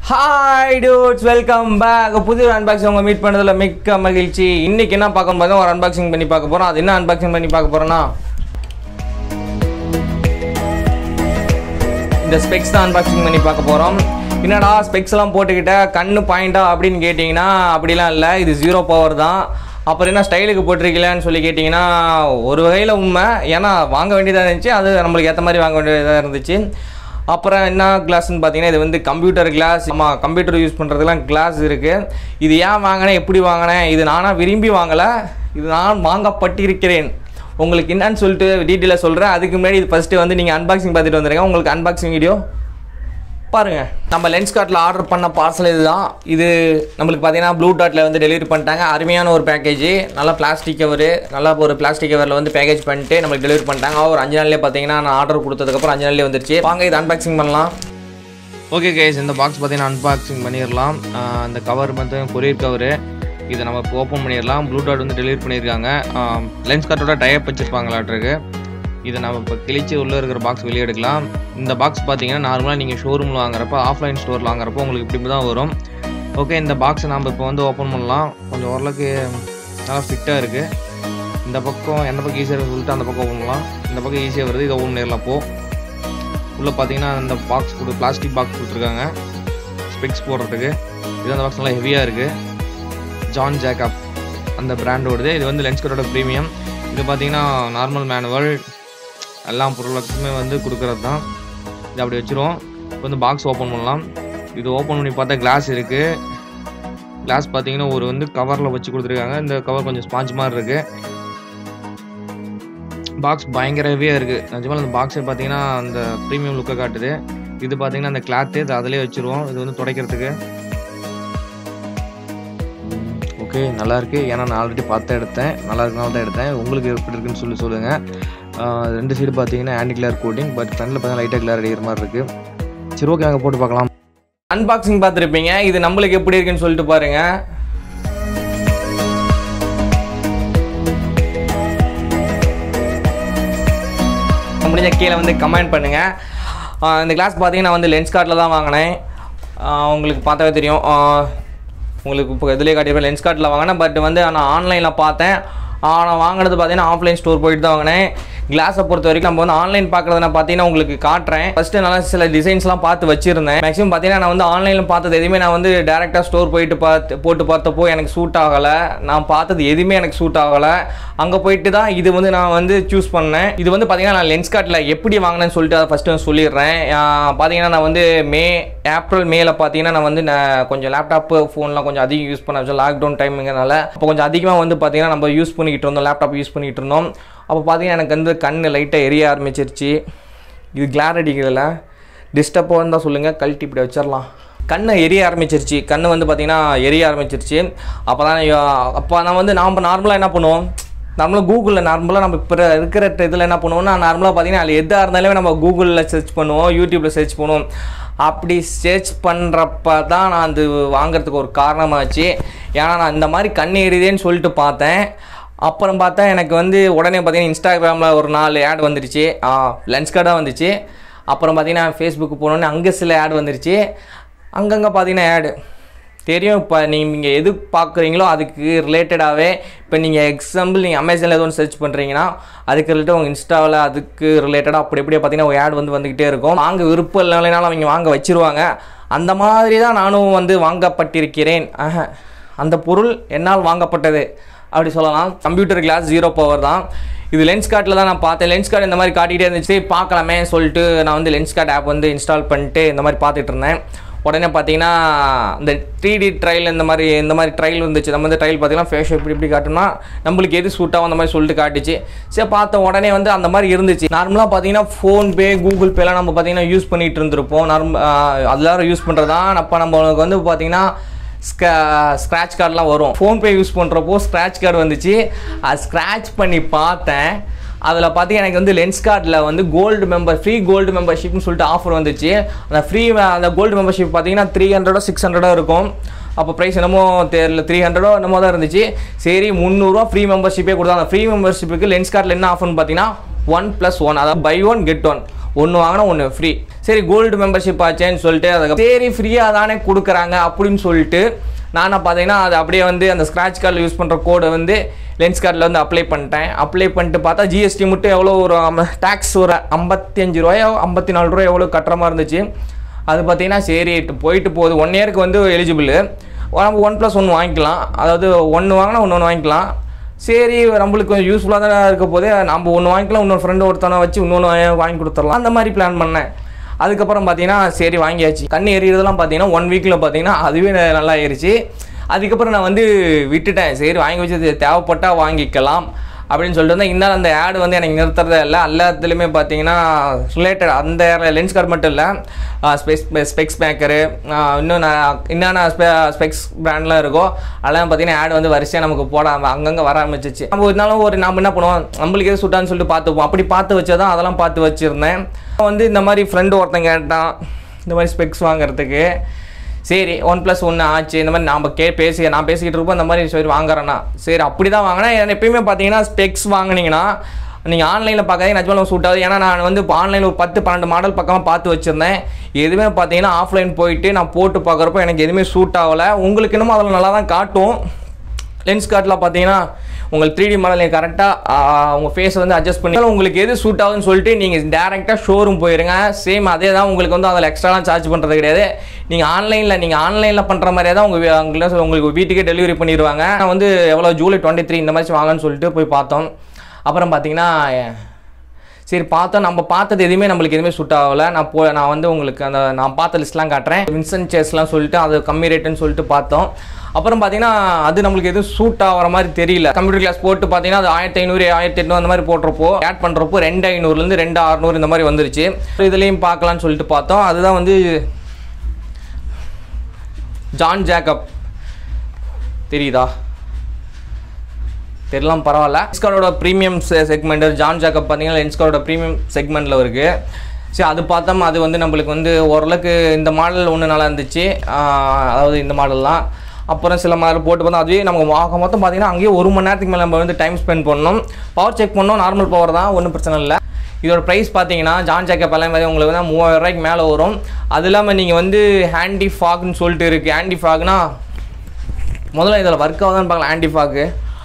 hi dudes welcome back புது unboxing உங்களை meet பண்ணதில் மிக்க மகிழ்ச்சி இன்னைக்கு என்ன பார்க்க போகிறோம் ஒரு அன்பாக்சிங் பண்ணி பார்க்க போகிறோம் அது என்ன அன்பாக்சிங் பண்ணி பார்க்க போகிறோன்னா இந்த ஸ்பெக்ஸ் தான் அன்பாக்சிங் பண்ணி பார்க்க போகிறோம் என்னடா ஸ்பெக்ஸ் எல்லாம் போட்டுக்கிட்ட கண்ணு பாயிண்டா அப்படின்னு கேட்டிங்கன்னா அப்படிலாம் இல்லை இது ஜீரோ பவர் தான் அப்புறம் என்ன ஸ்டைலுக்கு போட்டிருக்கீங்களான்னு சொல்லி கேட்டிங்கன்னா ஒரு வகையில் உண்மை ஏன்னா வாங்க வேண்டியதாக இருந்துச்சு அது நம்மளுக்கு ஏற்ற மாதிரி வாங்க வேண்டியதாக இருந்துச்சு அப்புறம் என்ன கிளாஸ்னு பார்த்தீங்கன்னா இது வந்து கம்ப்யூட்டர் கிளாஸ் ஆமாம் கம்ப்யூட்டர் யூஸ் பண்ணுறதுலாம் கிளாஸ் இருக்குது இது ஏன் வாங்கினேன் எப்படி வாங்கினேன் இது நானாக விரும்பி வாங்கலை இது நான் வாங்கப்பட்டிருக்கிறேன் உங்களுக்கு என்னன்னு சொல்லிட்டு டீட்டெயிலாக சொல்கிறேன் அதுக்கு முன்னாடி இது ஃபஸ்ட்டு வந்து நீங்கள் அன்பாக்சிங் பார்த்துட்டு வந்துருங்க உங்களுக்கு அன்பாக்சிங் வீடியோ பாருங்கள் நம்ம லென்ஸ் கார்ட்டில் ஆர்டர் பண்ண பார்சல் இதுதான் இது நம்மளுக்கு பார்த்தீங்கன்னா ப்ளூ டாட்டில் வந்து டெலிவரி பண்ணிட்டாங்க அருமையான ஒரு பேக்கேஜ் நல்லா பிளாஸ்டிக் கவரு நல்லா ஒரு பிளாஸ்டிக் கவரில் வந்து பேக்கேஜ் பண்ணிட்டு நம்மளுக்கு டெலிவரி பண்ணிட்டாங்க ஒரு அஞ்சு நாள்லேயே பார்த்தீங்கன்னா நான் ஆர்டர் கொடுத்ததுக்கப்புறம் அஞ்சு நாள்லேயே வந்துருச்சு வாங்க இது அன்பாக்சிங் பண்ணலாம் ஓகே கேஸ் இந்த பாக்ஸ் பார்த்தீங்கன்னா அன்பாக்சிங் பண்ணிடலாம் ஆஹ் இந்த கவர் வந்து கொரியர் கவரு இதை நம்ம இப்போ ஓப்பன் பண்ணிடலாம் ப்ளூ டாட் வந்து டெலிவரி பண்ணியிருக்காங்க லென்ஸ் கார்ட்டோட டயப் வச்சுருப்பாங்களாட்ருக்கு இதை நம்ம இப்போ கிழிச்சு உள்ளே இருக்கிற பாக்ஸ் வெளியே எடுக்கலாம் இந்த பாக்ஸ் பார்த்தீங்கன்னா நார்மலாக நீங்கள் ஷோரூமில் வாங்குறப்ப ஆஃப்லைன் ஸ்டோரில் வாங்குறப்போ உங்களுக்கு இப்படி தான் வரும் ஓகே இந்த பாக்ஸை நம்ம இப்போ வந்து ஓப்பன் பண்ணலாம் கொஞ்சம் ஓரளவுக்கு நல்லா ஃபிட்டாக இருக்குது இந்த பக்கம் எந்த பக்கம் ஈஸியாக இருக்குன்னு சொல்லிட்டு அந்த பக்கம் ஓப்பன் பண்ணலாம் இந்த பக்கம் ஈஸியாக வருது இதை ஓப்பன் பண்ணிடலாம் போ உள்ளே பார்த்தீங்கன்னா இந்த பாக்ஸ் கொடு பிளாஸ்டிக் பாக்ஸ் கொடுத்துருக்காங்க ஸ்பெக்ஸ் போடுறதுக்கு இது அந்த பாக்ஸ் நல்லா ஹெவியாக இருக்குது ஜான் ஜேக்கப் அந்த பிராண்டோடது இது வந்து லென்ஸ்கரோட ப்ரீமியம் இது பார்த்தீங்கன்னா நார்மல் மேனுவல் எல்லா பொருளுக்குமே வந்து கொடுக்குறது தான் இது அப்படி வச்சுருவோம் இப்போ வந்து பாக்ஸ் ஓப்பன் பண்ணலாம் இது ஓப்பன் பண்ணி பார்த்தா கிளாஸ் இருக்குது கிளாஸ் பார்த்தீங்கன்னா ஒரு வந்து கவரில் வச்சு கொடுத்துருக்காங்க இந்த கவர் கொஞ்சம் ஸ்பாஞ்ச் மாதிரி இருக்குது பாக்ஸ் பயங்கர ஹெவியாக இருக்குது நிஜமாக அந்த பாக்ஸை பார்த்தீங்கன்னா அந்த ப்ரீமியம் லுக்கை காட்டுது இது பார்த்தீங்கன்னா அந்த கிளாத்து இது அதிலே வச்சுருவோம் இது வந்து துடைக்கிறதுக்கு ஓகே நல்லா இருக்கு ஏன்னா நான் ஆல்ரெடி பார்த்து எடுத்தேன் நல்லா இருக்கனால தான் எடுத்தேன் உங்களுக்கு எப்படி இருக்குன்னு சொல்லி சொல்லுங்கள் ரெண்டு சைடு பார்த்தீங்கன்னா ஆன்டி கிளியர் கோட்டிங் பட் ஃப்ரண்டில் பார்த்தீங்கன்னா லைட்டாக கிளியர் அடிக்கிற மாதிரி இருக்குது சரி ஓகே அங்கே போட்டு பார்க்கலாம் அன்பாக்சிங் பார்த்துருப்பீங்க இது நம்மளுக்கு எப்படி இருக்குன்னு சொல்லிட்டு பாருங்க முடிஞ்ச கீழே வந்து கமெண்ட் பண்ணுங்கள் ஆஹ் இந்த கிளாஸ் பார்த்தீங்கன்னா வந்து லென்ஸ் கார்ட்டில் தான் வாங்கினேன் ஆஹ் உங்களுக்கு பார்த்தாவே தெரியும் ஆஹ் உங்களுக்கு இப்போ இதிலே காட்டியிருப்பேன் லென்ஸ் கார்ட்டில் வாங்கினேன் பட் வந்து நான் ஆன்லைனில் பார்த்தேன் நான் வாங்கினது பார்த்தீங்கன்னா ஆஃப்லைன் ஸ்டோர் போயிட்டு தான் வாங்கினேன் கிளாஸை பொறுத்த வரைக்கும் நம்ம வந்து ஆன்லைன் பார்க்குறத நான் பார்த்தீங்கன்னா உங்களுக்கு காட்டுறேன் ஃபஸ்ட்டு நல்லா சில டிசைன்ஸ்லாம் பார்த்து வச்சிருந்தேன் மேக்ஸிமம் பார்த்தீங்கன்னா நான் வந்து ஆன்லைனில் பார்த்தது எதுவுமே நான் வந்து டேரெக்டாக ஸ்டோர் போயிட்டு பார்த்து போட்டு பார்த்தப்போ எனக்கு சூட் ஆகலை நான் பார்த்தது எதுவுமே எனக்கு சூட் ஆகலை அங்கே போயிட்டு தான் இது வந்து நான் வந்து சூஸ் பண்ணேன் இது வந்து பார்த்தீங்கன்னா நான் லென்ஸ் கார்ட்டில் எப்படி வாங்கினேன்னு சொல்லிட்டு அதை ஃபஸ்ட்டு நான் சொல்லிடுறேன் ஆஹ் பார்த்தீங்கன்னா நான் வந்து மே ஏப்ரல் மேல பார்த்தீங்கன்னா நான் வந்து நான் கொஞ்சம் லேப்டாப்பு ஃபோன்லாம் கொஞ்சம் அதிகம் யூஸ் பண்ண லாக்டவுன் டைமுங்கிறனால அப்போ கொஞ்சம் அதிகமாக வந்து பார்த்தீங்கன்னா நம்ம யூஸ் பண்ணிக்கிட்டு இருந்தோம் லேப்டாப் யூஸ் பண்ணிக்கிட்டு இருந்தோம் அப்போ பார்த்தீங்கன்னா எனக்கு வந்து கண் லைட்டாக எரிய ஆரம்பிச்சிருச்சு இது கிளார் அடிக்கிறதுல டிஸ்டர்பாக இருந்தால் சொல்லுங்கள் கழட்டி இப்படி வச்சிடலாம் கண்ணை எரிய ஆரம்பிச்சிருச்சு கண்ணு வந்து பார்த்தீங்கன்னா எரிய ஆரம்பிச்சிருச்சு அப்போ தான் அப்போ நான் வந்து நாம் நார்மலாக என்ன பண்ணுவோம் நார்மலாக கூகுளில் நார்மலாக நம்ம இப்போ இருக்கிற இதில் என்ன பண்ணுவோம்னா நார்மலாக பார்த்தீங்கன்னா அதில் எதாக இருந்தாலுமே நம்ம கூகுளில் சர்ச் பண்ணுவோம் யூடியூப்பில் சர்ச் பண்ணுவோம் அப்படி சர்ச் பண்ணுறப்ப தான் நான் அது வாங்குறதுக்கு ஒரு காரணமாச்சு ஏன்னா நான் இந்த மாதிரி கண் எரியுதேன்னு சொல்லிட்டு பார்த்தேன் அப்புறம் பார்த்தா எனக்கு வந்து உடனே பார்த்தீங்கன்னா இன்ஸ்டாகிராமில் ஒரு நாலு ஆட் வந்துடுச்சு லென்ஸ் கார்டாக வந்துச்சு அப்புறம் பார்த்தீங்கன்னா ஃபேஸ்புக்கு போனோன்னே அங்கே சில ஆட் வந்துருச்சு அங்கங்கே பார்த்தீங்கன்னா ஆடு தெரியும் இப்போ நீங்கள் எது பார்க்குறீங்களோ அதுக்கு ரிலேட்டடாகவே இப்போ நீங்கள் எக்ஸாம்பிள் நீங்கள் அமேசானில் ஏதோ ஒன்று சர்ச் பண்ணுறீங்கன்னா அதுக்கு ரிலேட்டட் உங்கள் இன்ஸ்டாவில் அதுக்கு ரிலேட்டடாக அப்படி அப்படியே பார்த்தீங்கன்னா ஒரு ஆட் வந்து வந்துக்கிட்டே இருக்கும் வாங்க விருப்பம் இல்லைனாலும் அவங்க வாங்க வச்சிருவாங்க அந்த மாதிரி தான் நானும் வந்து வாங்கப்பட்டிருக்கிறேன் ஆஹா அந்த பொருள் என்னால் வாங்கப்பட்டது அப்படி சொல்லலாம் கம்ப்யூட்டர் கிளாஸ் ஜீரோ பவர் தான் இது லென்ஸ் கார்ட்டில் தான் நான் பார்த்தேன் லென்ஸ் கார்டு இந்த மாதிரி காட்டிகிட்டே இருந்துச்சு சரி பார்க்கலாமே சொல்லிட்டு நான் வந்து லென்ஸ் கார்ட் ஆப் வந்து இன்ஸ்டால் பண்ணிட்டு இந்த மாதிரி பார்த்துட்டு இருந்தேன் உடனே பார்த்தீங்கன்னா இந்த த்ரீ டி ட்ரையல் இந்த மாதிரி இந்த மாதிரி ட்ரையல் வந்துச்சு நம்ம வந்து ட்ரையல் பார்த்தீங்கன்னா ஃபேஷ் இப்படி இப்படி காட்டணும்னா நம்மளுக்கு எது சூட் ஆகும் அந்த மாதிரி சொல்லிட்டு காட்டுச்சு சரி பார்த்த உடனே வந்து அந்த மாதிரி இருந்துச்சு நார்மலாக பார்த்தீங்கன்னா ஃபோன்பே கூகுள் பேலாம் நம்ம பார்த்தீங்கன்னா யூஸ் பண்ணிட்டு இருந்திருப்போம் நார்மல் எல்லாரும் யூஸ் பண்ணுறது தான் அப்போ நம்மளுக்கு வந்து பார்த்தீங்கன்னா ஸ்க்ராட்ச் கார்டெலாம் வரும் ஃபோன்பே யூஸ் பண்ணுறப்போ ஸ்க்ராட்ச் கார்டு வந்துச்சு அது ஸ்க்ராட்ச் பண்ணி பார்த்தேன் அதில் பார்த்தீங்கன்னா எனக்கு வந்து லென்ஸ் கார்டில் வந்து கோல்டு மெம்பர் ஃப்ரீ கோல்டு மெம்பர்ஷிப்னு சொல்லிட்டு ஆஃபர் வந்துச்சு அந்த ஃப்ரீ அந்த கோல்டு மெம்பர்ஷிப் பார்த்தீங்கன்னா த்ரீ ஹண்ட்ரடோ சிக்ஸ் ஹண்ட்ரடோ இருக்கும் அப்போ ப்ரைஸ் என்னமோ தெரியல த்ரீ ஹண்ட்ரடோ என்னமோ தான் இருந்துச்சு சரி முந்நூறுரூவா ஃப்ரீ மெம்பர்ஷிப்பே கொடுத்தாங்க ஃப்ரீ மெம்பர்ஷிப்புக்கு லென்ஸ் கார்டில் என்ன ஆஃபர்னு பார்த்தீங்கன்னா ஒன் ப்ளஸ் ஒன் அதாவது பை ஒன் கெட் ஒன் ஒன்று வாங்கினா ஒன்று ஃப்ரீ சரி கோல்டு மெம்பர்ஷிப் ஆச்சேன்னு சொல்லிட்டு அதுக்கு சரி ஃப்ரீயாக தானே கொடுக்குறாங்க அப்படின்னு சொல்லிட்டு நான் பார்த்தீங்கன்னா அது அப்படியே வந்து அந்த ஸ்க்ராட்ச் கார்டில் யூஸ் பண்ணுற கோடை வந்து லென்ஸ் கார்டில் வந்து அப்ளை பண்ணிட்டேன் அப்ளை பண்ணிட்டு பார்த்தா ஜிஎஸ்டி மட்டும் எவ்வளோ ஒரு டேக்ஸ் ஒரு ஐம்பத்தி அஞ்சு ரூபாயோ ஐம்பத்தி நாலு ரூபாய் எவ்வளோ கட்டுற மாதிரி இருந்துச்சு அது பார்த்தீங்கன்னா சரி போயிட்டு போகுது ஒன் இயருக்கு வந்து எலிஜிபிள் நம்ம ஒன் ப்ளஸ் ஒன் வாங்கிக்கலாம் அதாவது ஒன்று வாங்கினா ஒன்று ஒன்று வாங்கிக்கலாம் சரி நம்மளுக்கு கொஞ்சம் யூஸ்ஃபுல்லாக தானே இருக்க போது நம்ம ஒன்று வாங்கிக்கலாம் இன்னொரு ஃப்ரெண்டு ஒருத்தனை வச்சு இன்னொன்று வாங்கி கொடுத்துடலாம் அந்த மாதிரி பிளான் பண்ணேன் அதுக்கப்புறம் பார்த்தீங்கன்னா சரி வாங்கியாச்சு கண் எறிகிறதெல்லாம் பார்த்தீங்கன்னா ஒன் வீக்கில் பார்த்தீங்கன்னா அதுவே ந- நல்லா ஏறிச்சு அதுக்கப்புறம் நான் வந்து விட்டுட்டேன் சரி வாங்கி வச்சது தேவைப்பட்டால் வாங்கிக்கலாம் அப்படின்னு சொல்லிட்டு வந்தேன் இன்னும் அந்த ஆடு வந்து எனக்கு நிறுத்துறதே இல்லை எல்லாத்துலேயுமே பார்த்தீங்கன்னா ரிலேட்டட் அந்த லென்ஸ் கார்டு மட்டும் இல்லை ஸ்பெக்ஸ் ஸ்பெக்ஸ் மேக்கரு இன்னும் நான் என்னென்ன ஸ்பெக்ஸ் பிராண்ட்லாம் இருக்கோ அதெல்லாம் பார்த்தீங்கன்னா ஆட் வந்து வரிசையாக நமக்கு போட அங்கங்கே வர ஆரம்பிச்சிச்சு நம்ம ஒரு நாளும் ஒரு நம்ம என்ன பண்ணுவோம் நம்மளுக்கு எது சுட்டான்னு சொல்லிட்டு பார்த்துப்போம் அப்படி பார்த்து வச்சதான் அதெல்லாம் பார்த்து வச்சுருந்தேன் வந்து இந்த மாதிரி ஃப்ரெண்டு ஒருத்தன் கேட்டான் இந்த மாதிரி ஸ்பெக்ஸ் வாங்குறதுக்கு சரி ஒன் ப்ளஸ் ஒன்று ஆச்சு இந்த மாதிரி நாம் கே பேசி நான் பேசிக்கிட்டு இருப்போம் இந்த மாதிரி சரி வாங்குறேன்னா சரி அப்படி தான் வாங்கினேன் எனக்கு எப்பயுமே பார்த்தீங்கன்னா ஸ்பெக்ஸ் வாங்குனீங்கன்னா நீங்கள் ஆன்லைனில் பார்க்காதீங்க நிஜமாலும் சூட் ஆகுது ஏன்னா நான் வந்து இப்போ ஆன்லைனில் ஒரு பத்து பன்னெண்டு மாடல் பக்கமாக பார்த்து வச்சுருந்தேன் எதுவுமே பார்த்தீங்கன்னா ஆஃப்லைன் போயிட்டு நான் போட்டு பார்க்குறப்போ எனக்கு எதுவுமே சூட் ஆகலை உங்களுக்கு என்னமோ அதில் நல்லா தான் காட்டும் லென்ஸ் கார்டில் பார்த்தீங்கன்னா உங்களுக்கு த்ரீ டி மாடல் நீங்கள் கரெக்டாக உங்கள் ஃபேஸை வந்து அட்ஜஸ்ட் பண்ணி உங்களுக்கு எது சூட் ஆகுதுன்னு சொல்லிட்டு நீங்கள் டேரெக்டாக ஷோரூம் போயிருங்க சேம் அதே தான் உங்களுக்கு வந்து அதில் எக்ஸ்ட்ராலாம் சார்ஜ் பண்ணுறது கிடையாது நீங்கள் ஆன்லைனில் நீங்கள் ஆன்லைனில் பண்ணுற மாதிரியே தான் உங்கள் உங்களுக்கு உங்களுக்கு வீட்டுக்கே டெலிவரி பண்ணிடுவாங்க நான் வந்து எவ்வளோ ஜூலை டுவெண்ட்டி த்ரீ இந்த மாதிரி வாங்கன்னு சொல்லிட்டு போய் பார்த்தோம் அப்புறம் பார்த்தீங்கன்னா சரி பார்த்தோம் நம்ம பார்த்தது எதுவுமே நம்மளுக்கு எதுவுமே சூட் ஆகலை நான் போ நான் வந்து உங்களுக்கு அந்த நான் பார்த்த லிஸ்ட்லாம் காட்டுறேன் வின்சென்ட் சேர்ஸ்லாம் சொல்லிட்டு அது கம்மி ரேட்டுன்னு சொல்லிட்டு பார்த்தோம் அப்புறம் பார்த்தீங்கன்னா அது நம்மளுக்கு எதுவும் சூட் ஆகிற மாதிரி தெரியல கம்ப்யூட்டர் கிளாஸ் போட்டு பார்த்தீங்கன்னா அது ஆயிரத்தி ஐநூறு ஆயிரத்தி எட்நூறு அந்த மாதிரி போட்டிருப்போ ஆட் பண்ணுறப்போ ரெண்டு ஐநூறுலேருந்து ரெண்டு அறநூறு இந்த மாதிரி வந்துருச்சு இதுலேயும் பார்க்கலான்னு சொல்லிட்டு பார்த்தோம் அதுதான் வந்து ஜான் ஜேக்கப் தெரியுதா தெரியலாம் பரவாயில்ல லென்ஸ்கார்டோட ப்ரீமியம் செக்மெண்ட் ஜான் ஜாக்கப் பார்த்தீங்கன்னா லென்ஸ்கார்டோட ப்ரீமியம் செக்மெண்ட்டில் இருக்குது சரி அது பார்த்தோம் அது வந்து நம்மளுக்கு வந்து ஓரளவுக்கு இந்த மாடல் ஒன்று நல்லா இருந்துச்சு ஆஹ் அதாவது இந்த மாடல்லாம் அப்புறம் சில மாடல் போட்டு பார்த்தோம் அதுவே நமக்கு ஆக மொத்தம் பார்த்தீங்கன்னா அங்கேயே ஒரு மணி நேரத்துக்கு மேலே நம்ம வந்து டைம் ஸ்பெண்ட் பண்ணோம் பவர் செக் பண்ணோம் நார்மல் பவர் தான் ஒன்றும் பிரச்சனை இல்லை இதோட ப்ரைஸ் பார்த்தீங்கன்னா ஜான் ஜாக்கப் எல்லாம் மாதிரி உங்களுக்கு வந்து மூவாயிரம் ரூபாய்க்கு மேலே வரும் அது இல்லாமல் நீங்கள் வந்து ஹேண்டி ஃபாக்னு சொல்லிட்டு இருக்குது ஹேண்டி ஃபாக்னா முதல்ல இதில் ஒர்க் ஆகுதான்னு பார்க்கலாம் ஹேண்டி ஃபாக்கு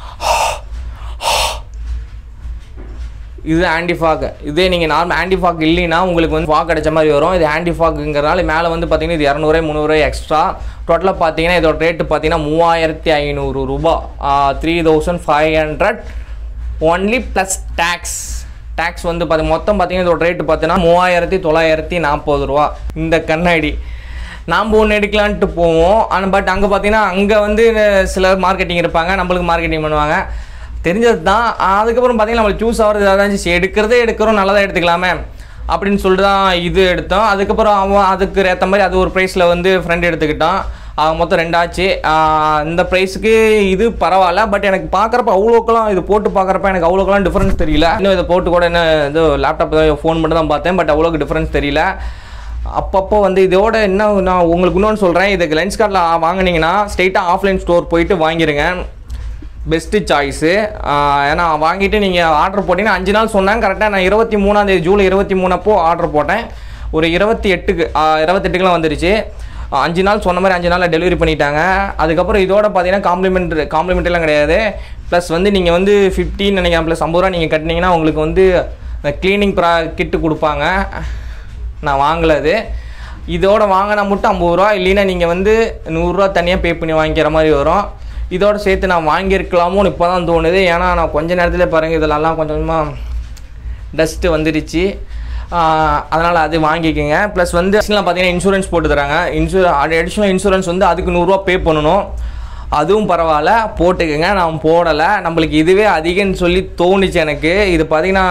இது ஆன்டிஃபாக் இதே நீங்கள் நார்மல் ஆன்டிஃபாக் இல்லைன்னா உங்களுக்கு வந்து ஃபாக் கிடைச்ச மாதிரி வரும் இது ஆன்டிஃபாக்குங்கிறனால மேலே வந்து பார்த்தீங்கன்னா இது இரநூறு முந்நூறு எக்ஸ்ட்ரா டோட்டலாக பார்த்தீங்கன்னா இதோட ரேட்டு பார்த்தீங்கன்னா மூவாயிரத்தி ஐநூறு ரூபா three thousand five hundred only plus tax tax வந்து பார்த்தி மொத்தம் பார்த்தீங்கன்னா இதோட ரேட்டு பார்த்தீங்கன்னா மூவாயிரத்தி தொள்ளாயிரத்தி நாற்பது ரூபா இந்த கண்ணாடி நாம் ஒன்று எடுக்கலான்ட்டு போவோம் ஆனால் பட் அங்கே பார்த்தீங்கன்னா அங்கே வந்து சிலர் மார்க்கெட்டிங் இருப்பாங்க நம்மளுக்கு மார்க்கெட்டிங் பண்ணுவாங்க தெரிஞ்சது தான் அதுக்கப்புறம் பார்த்தீங்கன்னா நம்மளுக்கு சூஸ் ஆகிறது அதான் சரி எடுக்கிறதே எடுக்கிறோம் நல்லதாக எடுத்துக்கலாமே அப்படின்னு சொல்லிட்டு தான் இது எடுத்தோம் அதுக்கப்புறம் அவன் அதுக்கு ஏற்ற மாதிரி அது ஒரு ப்ரைஸில் வந்து ஃப்ரெண்ட் எடுத்துக்கிட்டான் அவன் மொத்தம் ரெண்டாச்சு ஆஹ் இந்த ப்ரைஸுக்கு இது பரவாயில்ல பட் எனக்கு பார்க்குறப்ப அவ்வளோக்கெல்லாம் இது போட்டு பார்க்குறப்ப எனக்கு அவ்வளோக்கெல்லாம் டிஃப்ரென்ஸ் தெரியல இன்னும் இதை போட்டு கூட என்ன இது லேப்டாப் ஃபோன் மட்டும் தான் பார்த்தேன் பட் அவ்வளோக்கு டிஃப்ரென்ஸ் தெரியல அப்பப்போ வந்து இதோட என்ன நான் உங்களுக்கு இன்னொன்று சொல்கிறேன் இதுக்கு லென்ஸ் கார்டில் வாங்குனீங்கன்னா ஸ்ட்ரெயிட்டாக ஆஃப்லைன் ஸ்டோர் போயிட்டு வாங்கிடுங்க பெஸ்ட்டு சாய்ஸு ஏன்னா வாங்கிட்டு நீங்கள் ஆர்டர் போட்டிங்கன்னா அஞ்சு நாள் சொன்னாங்க கரெக்டாக நான் இருபத்தி மூணாந்தேதி ஜூலை இருபத்தி மூணப்போ ஆர்டர் போட்டேன் ஒரு இருபத்தி எட்டுக்கு இருபத்தெட்டுக்குலாம் வந்துருச்சு ஆஹ் அஞ்சு நாள் சொன்ன மாதிரி அஞ்சு நாளில் டெலிவரி பண்ணிட்டாங்க அதுக்கப்புறம் இதோட பார்த்தீங்கன்னா காம்ப்ளிமெண்ட் காம்ப்ளிமெண்ட்லாம் கிடையாது ப்ளஸ் வந்து நீங்கள் வந்து ஃபிஃப்டின் நினைக்கிறேன் ப்ளஸ் ஐம்பது ரூபா நீங்கள் கட்டினீங்கன்னா உங்களுக்கு வந்து க்ளீனிங் ப்ரா கிட்டு கொடுப்பாங்க நான் வாங்கல அது இதோட வாங்கினா மட்டும் ஐம்பது ரூபா இல்லைன்னா நீங்கள் வந்து நூறுரூவா தனியாக பே பண்ணி வாங்கிக்கிற மாதிரி வரும் இதோட சேர்த்து நான் வாங்கியிருக்கலாமோன்னு இப்போ தான் தோணுது ஏன்னா நான் கொஞ்ச நேரத்தில் பாருங்கள் இதெல்லாம் கொஞ்சம் கொஞ்சமாக டஸ்ட்டு வந்துடுச்சு அதனால் அது வாங்கிக்கோங்க ப்ளஸ் வந்து அடிஷனலாக பார்த்தீங்கன்னா இன்சூரன்ஸ் போட்டு தராங்க இன்சூ அடிஷ்னல் இன்சூரன்ஸ் வந்து அதுக்கு நூறுரூவா பே பண்ணணும் அதுவும் பரவாயில்ல போட்டுக்கோங்க நான் போடலை நம்மளுக்கு இதுவே அதிகம்னு சொல்லி தோணுச்சு எனக்கு இது பார்த்தீங்கன்னா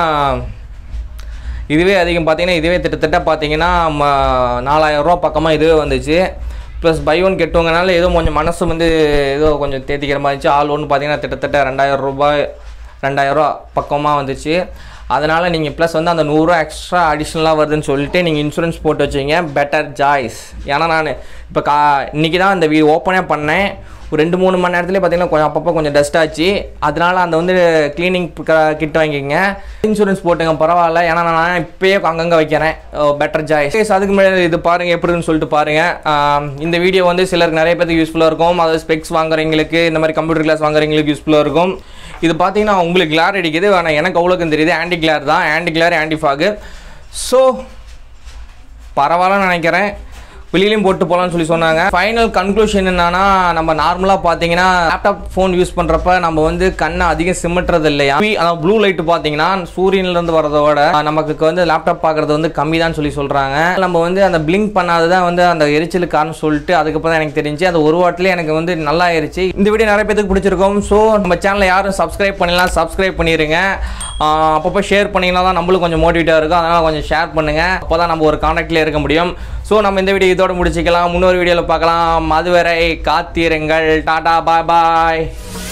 இதுவே அதிகம் பார்த்தீங்கன்னா இதுவே கிட்டத்தட்ட பார்த்தீங்கன்னா ம- நாலாயிரம் ரூபா பக்கமாக இதுவே வந்துச்சு ப்ளஸ் பை ஒன் கெட்டுவங்கனால ஏதோ கொஞ்சம் மனசு வந்து ஏதோ கொஞ்சம் தேத்திக்கிற மாதிரி இருந்துச்சு ஆள் ஒன்று பார்த்தீங்கன்னா கிட்டத்தட்ட ரெண்டாயிரம் ரூபாய் ரெண்டாயிரம் ரூபா பக்கமாக வந்துச்சு அதனால் நீங்கள் ப்ளஸ் வந்து அந்த நூறுரூவா எக்ஸ்ட்ரா அடிஷ்னலாக வருதுன்னு சொல்லிட்டு நீங்கள் இன்சூரன்ஸ் போட்டு வச்சிங்க பெட்டர் ஜாய்ஸ் ஏன்னா நான் இப்போ கா இன்றைக்கி தான் இந்த வீ ஓப்பனே பண்ணேன் ஒரு ரெண்டு மூணு மணி நேரத்துலேயே பார்த்தீங்கன்னா கொஞ்சம் அப்பப்போ கொஞ்சம் டஸ்ட் ஆச்சு அதனால அந்த வந்து க்ளீனிங் கிட் வாங்கிக்கங்க இன்சூரன்ஸ் போட்டுங்க பரவாயில்ல ஏன்னா நான் இப்போயே அங்கங்கே வைக்கிறேன் பெட்டர் ஜாய்ஸ் அதுக்கு முன்னாடி இது பாருங்கள் எப்படின்னு சொல்லிட்டு பாருங்கள் இந்த வீடியோ வந்து சிலருக்கு நிறைய பேருக்கு யூஸ்ஃபுல்லாக இருக்கும் அதாவது ஸ்பெக்ஸ் வாங்குறவங்களுக்கு இந்த மாதிரி கம்ப்யூட்டர் கிளாஸ் வாங்குறவங்களுக்கு யூஸ்ஃபுல்லாக இருக்கும் இது பார்த்தீங்கன்னா உங்களுக்கு கிளார் அடிக்குது ஆனால் எனக்கு அவ்வளோக்கும் தெரியுது ஆன்டி கிளார் தான் anti glare anti fog so பரவாயில்லன்னு நினைக்கிறேன் வெளியிலையும் போட்டு போகலான்னு சொல்லி சொன்னாங்க ஃபைனல் கன்க்ளூஷன் என்னன்னா நம்ம நார்மலாக பார்த்தீங்கன்னா லேப்டாப் ஃபோன் யூஸ் பண்ணுறப்ப நம்ம வந்து கண்ணை அதிகம் சிமிட்டுறது இல்லையா அதாவது ப்ளூ லைட் பார்த்தீங்கன்னா சூரியன்லேருந்து வரதோட நமக்கு வந்து லேப்டாப் பார்க்குறது வந்து கம்மி தான் சொல்லி சொல்கிறாங்க நம்ம வந்து அந்த பிளிங்க் பண்ணாததான் தான் வந்து அந்த எரிச்சலுக்கு காரணம் சொல்லிட்டு அதுக்கப்புறம் தான் எனக்கு தெரிஞ்சு அந்த ஒரு வாட்டிலே எனக்கு வந்து நல்லா ஆயிருச்சு இந்த வீடியோ நிறைய பேருக்கு பிடிச்சிருக்கும் ஸோ நம்ம சேனலை யாரும் சப்ஸ்கிரைப் பண்ணலாம் சப்ஸ்கிரைப் பண்ணிடுங்க ஆஹ் அப்பப்போ ஷேர் பண்ணிங்கன்னா தான் நம்மளும் கொஞ்சம் மோட்டிவேட்டாக இருக்கும் அதனால் கொஞ்சம் ஷேர் பண்ணுங்கள் அப்போ தான் நம்ம ஒரு காண்டாக்ட்லேயே இருக்க முடியும் ஸோ நம்ம இந்த வீடியோ இதோட முடிச்சுக்கலாம் இன்னொரு வீடியோவில் பார்க்கலாம் அதுவரை காத்திருங்கள் டாடா பாய் பாய்